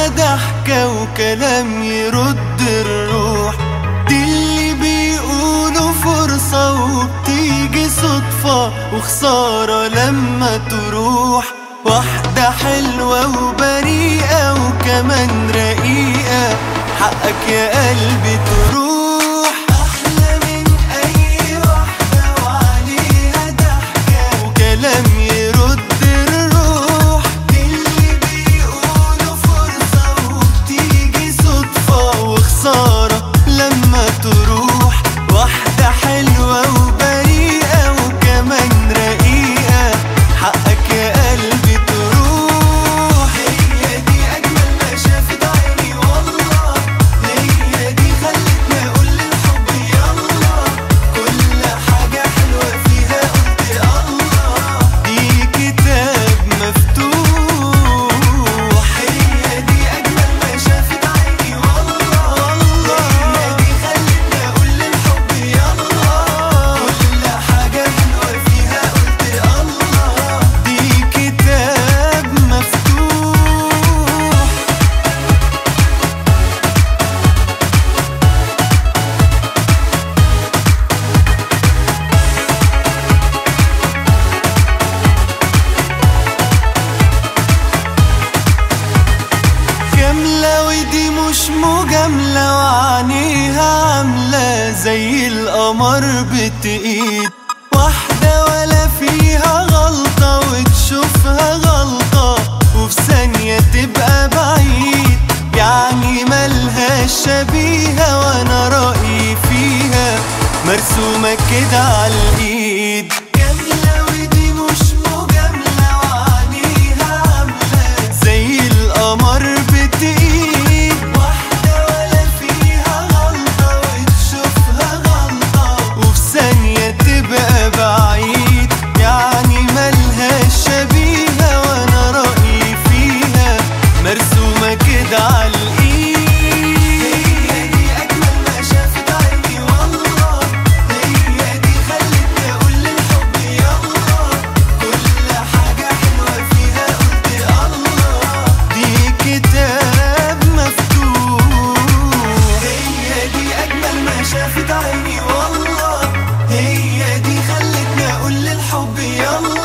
ضحكة وكلام يرد الروح دي اللي بيقولوا فرصة وبتيجي صدفة وخسارة لما تروح واحدة حلوة وبريئة وكمان رقيقة حقك يا قلبي تروح أحلى من أي واحدة وعليها ضحكة وكلام يرد الروح اللي بيقولوا فرصة وبتيجي صدفة وخسارة لما تروح واحدة حلوة وبريئة وكمان رقيقة حقك يا قلبي تروح هي دي أجمل ما شافت عيني والله هي دي خلتني أقول للحب يلا كل حاجة حلوة فيها قلت الله دي كتاب مفتوح هي دي أجمل ما شافت عيني والله هي دي خلتني أقول للحب يلا كل حاجة حلوة فيها قلت الله دي كتاب مفتوح كاملة ودي مش مجاملة وعينيها عاملة زي القمر بتقيد واحدة ولا فيها غلطة وتشوفها غلطة وفي ثانية تبقى بعيد يعني ملهاش شبيهة وانا رأيي فيها مرسومة كده عالإيد كاملة ودي مش مجاملة وعينيها عاملة زي القمر بتقيد واحدة ولا فيها غلطة وتشوفها غلطة وفي ثانية تبقى بعيد يعني ملهاش شبيهة وانا رأيي فيها مرسومة كده عالإيد هي دي أجمل ما شافت عيني والله هي دي خلتني أقول للحب يلا كل حاجة حلوة فيها قلت الله دي كتاب مفتوح هي دي أجمل ما شافت عيني والله هي دي خلتني أقول للحب يلا